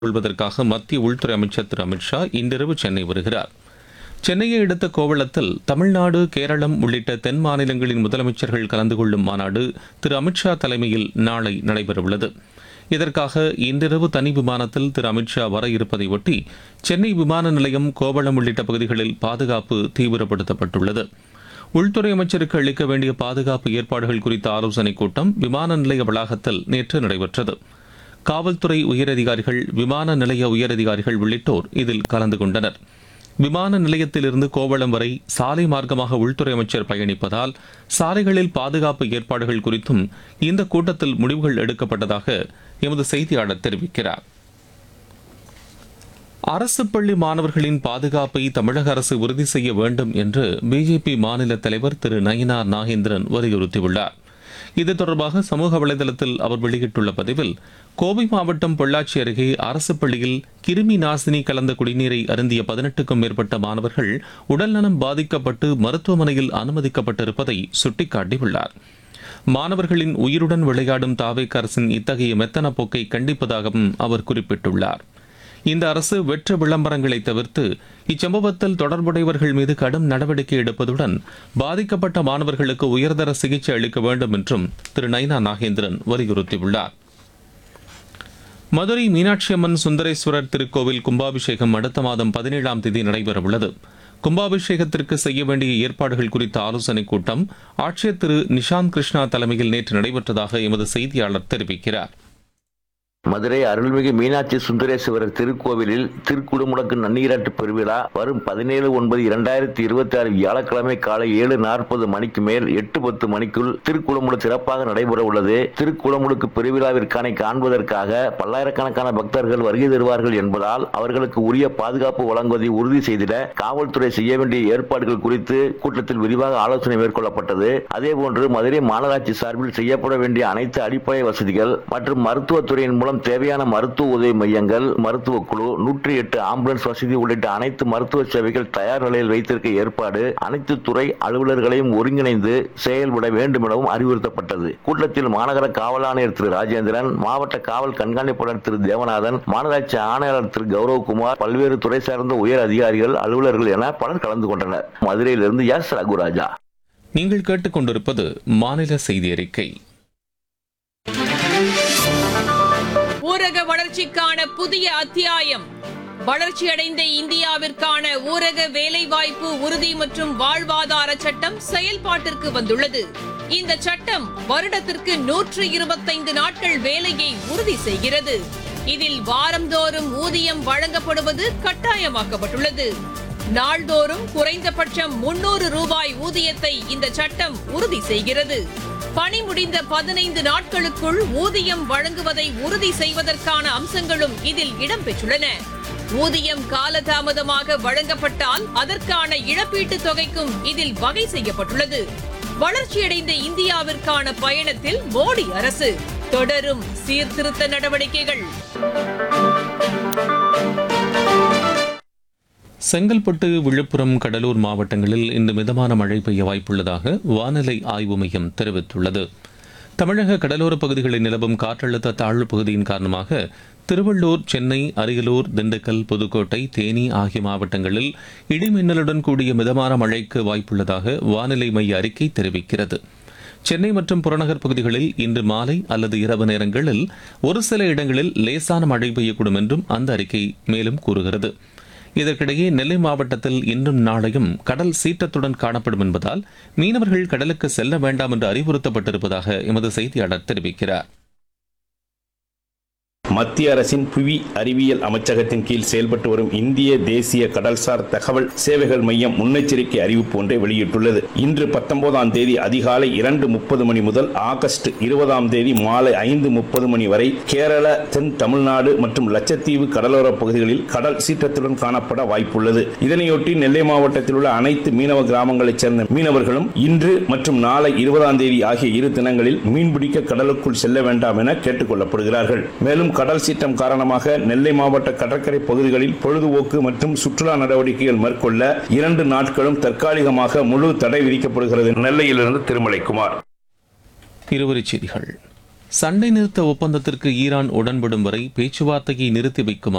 கொள்வதற்காக மத்திய உள்துறை அமைச்சர் திரு அமித்ஷா இன்றிரவு சென்னை வருகிறார் சென்னையை அடுத்த கோவளத்தில் தமிழ்நாடு கேரளம் உள்ளிட்ட தென் மாநிலங்களின் முதலமைச்சர்கள் கலந்து கொள்ளும் மாநாடு திரு அமித்ஷா தலைமையில் நாளை நடைபெறவுள்ளது இதற்காக இன்றிரவு தனி விமானத்தில் திரு அமித்ஷா வர இருப்பதை ஒட்டி சென்னை விமான நிலையம் கோவளம் உள்ளிட்ட பகுதிகளில் பாதுகாப்பு தீவிரப்படுத்தப்பட்டுள்ளது உள்துறை அமைச்சருக்கு அளிக்க வேண்டிய பாதுகாப்பு ஏற்பாடுகள் குறித்த ஆலோசனைக் கூட்டம் விமான நிலைய வளாகத்தில் நேற்று நடைபெற்றது காவல்துறை உயரதிகாரிகள் விமான நிலைய உயரதிகாரிகள் உள்ளிட்டோர் இதில் கலந்து கொண்டனர் விமான நிலையத்திலிருந்து கோவளம் வரை சாலை மார்க்கமாக உள்துறை அமைச்சர் பயணிப்பதால் சாலைகளில் பாதுகாப்பு ஏற்பாடுகள் குறித்தும் இந்த கூட்டத்தில் முடிவுகள் எடுக்கப்பட்டதாக எமது செய்தியாளர் தெரிவிக்கிறார் அரசு பள்ளி மாணவர்களின் பாதுகாப்பை தமிழக அரசு உறுதி செய்ய வேண்டும் என்று பிஜேபி மாநில தலைவர் திரு நயினார் நாகேந்திரன் வலியுறுத்தியுள்ளார் இது தொடர்பாக சமூக வலைதளத்தில் அவர் வெளியிட்டுள்ள பதிவில் கோவை மாவட்டம் பொள்ளாச்சி அருகே அரசு பள்ளியில் கிருமி நாசினி கலந்த குடிநீரை அருந்திய பதினெட்டுக்கும் மேற்பட்ட மாணவர்கள் உடல்நலம் பாதிக்கப்பட்டு மருத்துவமனையில் அனுமதிக்கப்பட்டிருப்பதை சுட்டிக்காட்டியுள்ளார் மாணவர்களின் உயிருடன் விளையாடும் தாவேக் அரசின் இத்தகைய மெத்தன போக்கை கண்டிப்பதாகவும் அவர் குறிப்பிட்டுள்ளார் இந்த அரசு வெற்ற விளம்பரங்களை தவிர்த்து இச்சம்பவத்தில் தொடர்புடையவர்கள் மீது கடும் நடவடிக்கை எடுப்பதுடன் பாதிக்கப்பட்ட மாணவர்களுக்கு உயர்தர சிகிச்சை அளிக்க வேண்டும் என்றும் திரு நைனா நாகேந்திரன் வலியுறுத்தியுள்ளார் மதுரை மீனாட்சி அம்மன் சுந்தரேஸ்வரர் திருக்கோவில் கும்பாபிஷேகம் அடுத்த மாதம் பதினேழாம் தேதி நடைபெறவுள்ளது கும்பாபிஷேகத்திற்கு செய்ய வேண்டிய ஏற்பாடுகள் குறித்த ஆலோசனைக் கூட்டம் ஆட்சியர் திரு நிஷாந்த் கிருஷ்ணா தலைமையில் நேற்று நடைபெற்றதாக எமது செய்தியாளர் தெரிவிக்கிறார் மதுரை அருள்மிகு மீனாட்சி சுந்தரேஸ்வரர் திருக்கோவிலில் திருக்குடமுடக்கு நன்னீராட்டு பெருவிழா வரும் பதினேழு ஒன்பது இரண்டாயிரத்தி இருபத்தி ஆறு வியாழக்கிழமை காலை ஏழு நாற்பது மணிக்கு மேல் எட்டு பத்து மணிக்குள் திருக்குடமுடு சிறப்பாக நடைபெற உள்ளது திருக்குடமுடுக்கு பெருவிழாவிற்கான காண்பதற்காக பல்லாயிரக்கணக்கான பக்தர்கள் வருகை தருவார்கள் என்பதால் அவர்களுக்கு உரிய பாதுகாப்பு வழங்குவதை உறுதி செய்திட காவல்துறை செய்ய வேண்டிய ஏற்பாடுகள் குறித்து கூட்டத்தில் விரிவாக ஆலோசனை மேற்கொள்ளப்பட்டது அதேபோன்று மதுரை மாநகராட்சி சார்பில் செய்யப்பட வேண்டிய அனைத்து அடிப்படை வசதிகள் மற்றும் மருத்துவத்துறையின் மூலம் தேவையான மருத்துவ உதவி மையங்கள் மருத்துவ குழு நூற்றி எட்டு ஆம்புலன்ஸ் வசதி உள்ளிட்ட அனைத்து மருத்துவ சேவைகள் தயார் நிலையில் வைத்திருக்க ஏற்பாடு அனைத்து துறை அலுவலர்களையும் ஒருங்கிணைந்து செயல்பட வேண்டும் எனவும் அறிவுறுத்தப்பட்டது கூட்டத்தில் மாநகர காவல் ஆணையர் திரு ராஜேந்திரன் மாவட்ட காவல் கண்காணிப்பாளர் திரு தேவநாதன் மாநகராட்சி ஆணையாளர் திரு கௌரவகுமார் பல்வேறு துறை சார்ந்த உயர் அதிகாரிகள் அலுவலர்கள் என பலர் கலந்து கொண்டனர் மதுரையிலிருந்து எஸ் ரகுராஜா நீங்கள் கேட்டுக்கொண்டிருப்பது மாநில செய்தி அறிக்கை ஊரக வளர்ச்சிக்கான புதிய அத்தியாயம் வளர்ச்சியடைந்த இந்தியாவிற்கான ஊரக வேலைவாய்ப்பு உறுதி மற்றும் வாழ்வாதார சட்டம் செயல்பாட்டிற்கு வந்துள்ளது இந்த சட்டம் வருடத்திற்கு நூற்று இருபத்தைந்து நாட்கள் வேலையை உறுதி செய்கிறது இதில் வாரந்தோறும் ஊதியம் வழங்கப்படுவது கட்டாயமாக்கப்பட்டுள்ளது நாள்தோறும் குறைந்தபட்சம் முன்னூறு ரூபாய் ஊதியத்தை இந்த சட்டம் உறுதி செய்கிறது பணி முடிந்த பதினைந்து நாட்களுக்குள் ஊதியம் வழங்குவதை உறுதி செய்வதற்கான அம்சங்களும் இதில் இடம்பெற்றுள்ளன ஊதியம் காலதாமதமாக வழங்கப்பட்டால் அதற்கான இழப்பீட்டுத் தொகைக்கும் இதில் வகை செய்யப்பட்டுள்ளது வளர்ச்சியடைந்த இந்தியாவிற்கான பயணத்தில் மோடி அரசு தொடரும் சீர்திருத்த நடவடிக்கைகள் செங்கல்பட்டு விழுப்புரம் கடலூர் மாவட்டங்களில் இன்று மிதமான மழை பெய்ய வாய்ப்புள்ளதாக வானிலை ஆய்வு மையம் தெரிவித்துள்ளது தமிழக கடலோரப் பகுதிகளில் நிலவும் காற்றழுத்த தாழ்வு பகுதியின் காரணமாக திருவள்ளூர் சென்னை அரியலூர் திண்டுக்கல் புதுக்கோட்டை தேனி ஆகிய மாவட்டங்களில் இடிமின்னலுடன் கூடிய மிதமான மழைக்கு வாய்ப்புள்ளதாக வானிலை மைய அறிக்கை தெரிவிக்கிறது சென்னை மற்றும் புறநகர் பகுதிகளில் இன்று மாலை அல்லது இரவு நேரங்களில் ஒரு சில இடங்களில் லேசான மழை பெய்யக்கூடும் என்றும் அந்த அறிக்கை மேலும் கூறுகிறது இதற்கிடையே நெல்லை மாவட்டத்தில் இன்றும் நாளையும் கடல் சீற்றத்துடன் காணப்படும் என்பதால் மீனவர்கள் கடலுக்கு செல்ல வேண்டாம் என்று அறிவுறுத்தப்பட்டிருப்பதாக எமது செய்தியாளர் தெரிவிக்கிறார் மத்திய அரசின் புவி அறிவியல் அமைச்சகத்தின் கீழ் செயல்பட்டு வரும் இந்திய தேசிய கடல்சார் தகவல் சேவைகள் மையம் முன்னெச்சரிக்கை அறிவிப்பு ஒன்றை வெளியிட்டுள்ளது இன்று பத்தொன்பதாம் தேதி அதிகாலை இரண்டு முப்பது மணி முதல் ஆகஸ்ட் இருபதாம் தேதி மாலை ஐந்து முப்பது மணி வரை கேரள தென் தமிழ்நாடு மற்றும் லட்சத்தீவு கடலோர பகுதிகளில் கடல் சீற்றத்துடன் காணப்பட வாய்ப்புள்ளது இதனையொட்டி நெல்லை மாவட்டத்தில் உள்ள அனைத்து மீனவ கிராமங்களைச் சேர்ந்த மீனவர்களும் இன்று மற்றும் நாளை இருபதாம் தேதி ஆகிய இரு தினங்களில் மீன்பிடிக்க கடலுக்குள் செல்ல வேண்டாம் என கேட்டுக் கொள்ளப்படுகிறார்கள் மேலும் கடல் சீற்றம் காரணமாக நெல்லை மாவட்ட கடற்கரை பகுதிகளில் பொழுதுபோக்கு மற்றும் சுற்றுலா நடவடிக்கைகள் மேற்கொள்ள இரண்டு நாட்களும் தற்காலிகமாக முழு தடை விதிக்கப்படுகிறது நெல்லையிலிருந்து திருமலைக்குமார் இருவரிச் செய்திகள் சண்டை நிறுத்த ஒப்பந்தத்திற்கு ஈரான் உடன்படும் வரை பேச்சுவார்த்தையை நிறுத்தி வைக்குமாறு